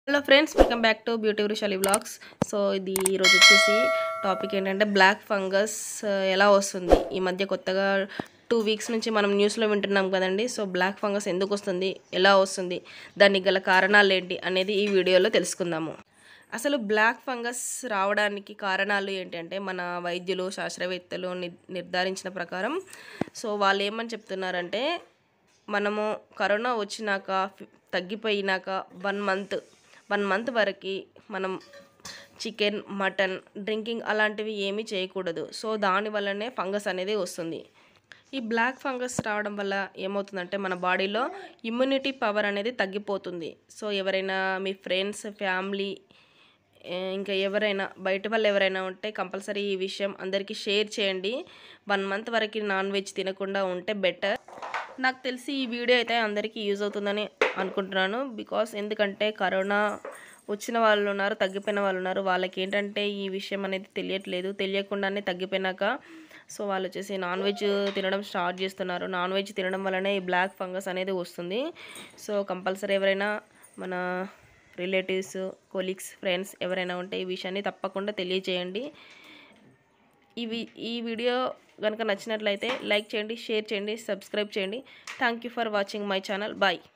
hello friends welcome back to beauty Vrushali blogs so ఇది ఈరోజు వచ్చేసి టాపిక్ ఏంటంటే బ్లాక్ ఫంగస్ ఎలా వస్తుంది ఈ మధ్య కొత్తగా టూ వీక్స్ నుంచి మనం న్యూస్లో వింటున్నాం కదండి సో బ్లాక్ ఫంగస్ ఎందుకు వస్తుంది ఎలా వస్తుంది దానికి గల కారణాలు ఏంటి అనేది ఈ వీడియోలో తెలుసుకుందాము అసలు బ్లాక్ ఫంగస్ రావడానికి కారణాలు ఏంటంటే మన వైద్యులు శాస్త్రవేత్తలు ని- నిర్ధారించిన ప్రకారం సో వాళ్ళు ఏమని చెప్తున్నారంటే మనము కరోనా వచ్చినాక ఫి- తగ్గిపోయినాక వన్ మంత్ వన్ మంత్ వరకు మనం చికెన్ మటన్ డ్రింకింగ్ అలాంటివి ఏమీ చేయకూడదు సో దాని వల్లనే ఫంగస్ అనేది వస్తుంది ఈ బ్లాక్ ఫంగస్ రావడం వల్ల ఏమవుతుందంటే మన బాడీలో ఇమ్యూనిటీ పవర్ అనేది తగ్గిపోతుంది సో ఎవరైనా మీ ఫ్రెండ్స్ ఫ్యామిలీ ఏ, ఇంకా ఎవరైనా బయట వాళ్ళు ఎవరైనా ఉంటే కంపల్సరీ ఈ విషయం అందరికీ షేర్ చేయండి వన్ మంత్ వరకు నాన్ వెజ్ తినకుండా ఉంటే బెటర్ నాకు తెలిసి ఈ వీడియో అయితే అందరికీ యూజ్ అవుతుందని అనుకుంటున్నాను బికాస్ ఎందుకంటే కరోనా వచ్చిన వాళ్ళు ఉన్నారు తగ్గిపోయిన వాళ్ళు ఉన్నారు వాళ్ళకి ఏంటంటే ఈ విషయం అనేది తెలియట్లేదు తెలియకుండానే తగ్గిపోయినాక సో వాళ్ళు వచ్చేసి నాన్ వెజ్ తినడం స్టార్ట్ చేస్తున్నారు నాన్ వెజ్ తినడం వల్లనే ఈ బ్లాక్ ఫంగస్ అనేది వస్తుంది సో కంపల్సరీ ఎవరైనా మన రిలేటివ్స్ కొలీగ్స్ ఫ్రెండ్స్ ఎవరైనా ఉంటే ఈ విషయాన్ని తప్పకుండా తెలియజేయండి ఇవి ఈ వీడియో కనుక నచ్చినట్లయితే లైక్ చేయండి షేర్ చేయండి సబ్స్క్రైబ్ చేయండి thank you for watching my channel bye